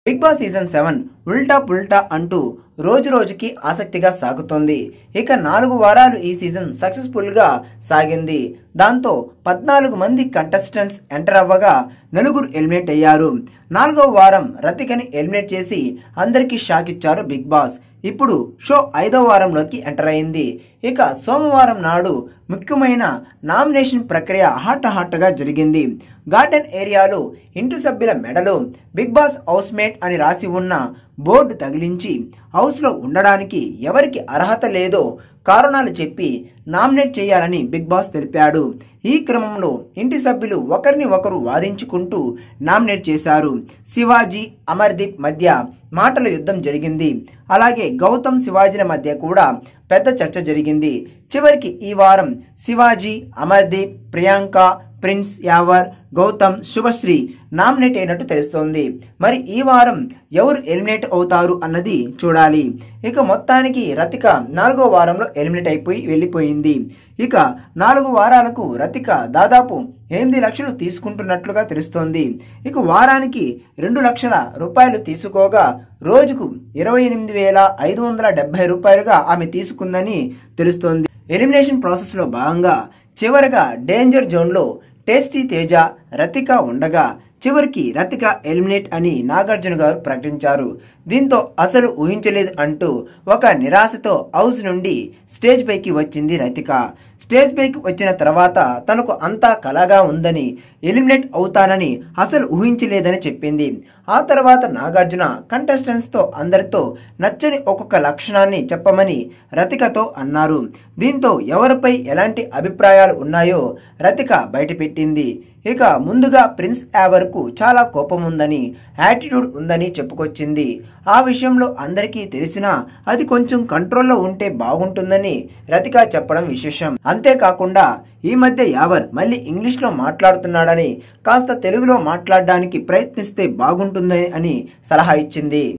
big boss season seven ఉల్టా పుల్టా అంటూ రోజు రోజుకి ఆసక్తిగా సాగుతోంది ఇక నాలుగు వారాలు ఈ సీజన్ సక్సెస్ఫుల్ గా సాగింది దాంతో పద్నాలుగు మంది కంటెస్టెంట్స్ ఎంటర్ అవ్వగా నలుగురు ఎలిమినేట్ అయ్యారు నాలుగవ వారం రతికని ఎలిమినేట్ చేసి అందరికీ షాక్ ఇచ్చారు బిగ్ బాస్ ఇప్పుడు షో ఐదో వారంలోకి ఎంటర్ అయింది ఇక సోమవారం నాడు ముఖ్యమైన నామినేషన్ ప్రక్రియ హాట్ హాట్గా జరిగింది గార్డెన్ ఏరియాలో ఇంటి సభ్యుల మెడలో బిగ్ బాస్ హౌస్ మేట్ అని రాసి ఉన్న బోర్డు తగిలించి హౌస్లో ఉండడానికి ఎవరికి అర్హత లేదో కారణాలు చెప్పి నామినేట్ చేయాలని బిగ్ బాస్ తెలిపాడు ఈ క్రమంలో ఇంటి సభ్యులు ఒకరిని ఒకరు వాదించుకుంటూ నామినేట్ చేశారు శివాజీ అమర్దీప్ మధ్య మాటల యుద్ధం జరిగింది అలాగే గౌతమ్ శివాజీల మధ్య కూడా పెద్ద చర్చ జరిగింది చివరికి ఈ వారం శివాజీ అమర్దీప్ ప్రియాంక ప్రిన్స్ యావర్ గౌతమ్ శుభశ్రీ నామినేట్ అయినట్టు తెలుస్తోంది మరి ఈ వారం ఎవరు ఎలిమినేట్ అవుతారు అన్నది చూడాలి ఇక మొత్తానికి రతిక నాలుగో వారంలో ఎలిమినేట్ అయిపోయి వెళ్ళిపోయింది ఇక నాలుగు వారాలకు రతిక దాదాపు ఎనిమిది లక్షలు తీసుకుంటున్నట్లుగా తెలుస్తోంది ఇక వారానికి రెండు లక్షల రూపాయలు తీసుకోగా రోజుకు ఇరవై ఎనిమిది వేల ఐదు వందల డెబ్బై రూపాయలుగా ఆమె తీసుకుందని తెలుస్తోంది ఎలిమినేషన్ ప్రాసెస్లో భాగంగా చివరగా డేంజర్ జోన్లో టేస్టీ తేజ రతిక ఉండగా చివరికి రతిక ఎలిమినేట్ అని నాగార్జున గారు ప్రకటించారు దీంతో అసలు ఊహించలేదు అంటూ ఒక నిరాశతో హౌస్ నుండి స్టేజ్ పైకి వచ్చింది రతిక స్టేజ్ పైకి వచ్చిన తర్వాత తనకు అంతా కలగా ఉందని ఎలిమినేట్ అవుతానని అసలు ఊహించలేదని చెప్పింది ఆ తర్వాత నాగార్జున కంటెస్టెంట్స్ తో అందరితో నచ్చని ఒక్కొక్క లక్షణాన్ని చెప్పమని రతికతో అన్నారు దీంతో ఎవరిపై ఎలాంటి అభిప్రాయాలు ఉన్నాయో రతిక బయటపెట్టింది ఇక ముందుగా ప్రిన్స్ యావర్కు చాలా కోపం ఉందని యాటిట్యూడ్ ఉందని చెప్పుకొచ్చింది ఆ విషయంలో అందరికీ తెలిసినా అది కొంచెం కంట్రోల్లో ఉంటే బాగుంటుందని రతిక చెప్పడం విశేషం అంతేకాకుండా ఈ మధ్య యావర్ మళ్ళీ ఇంగ్లీష్లో మాట్లాడుతున్నాడని కాస్త తెలుగులో మాట్లాడడానికి ప్రయత్నిస్తే బాగుంటుందని అని సలహా ఇచ్చింది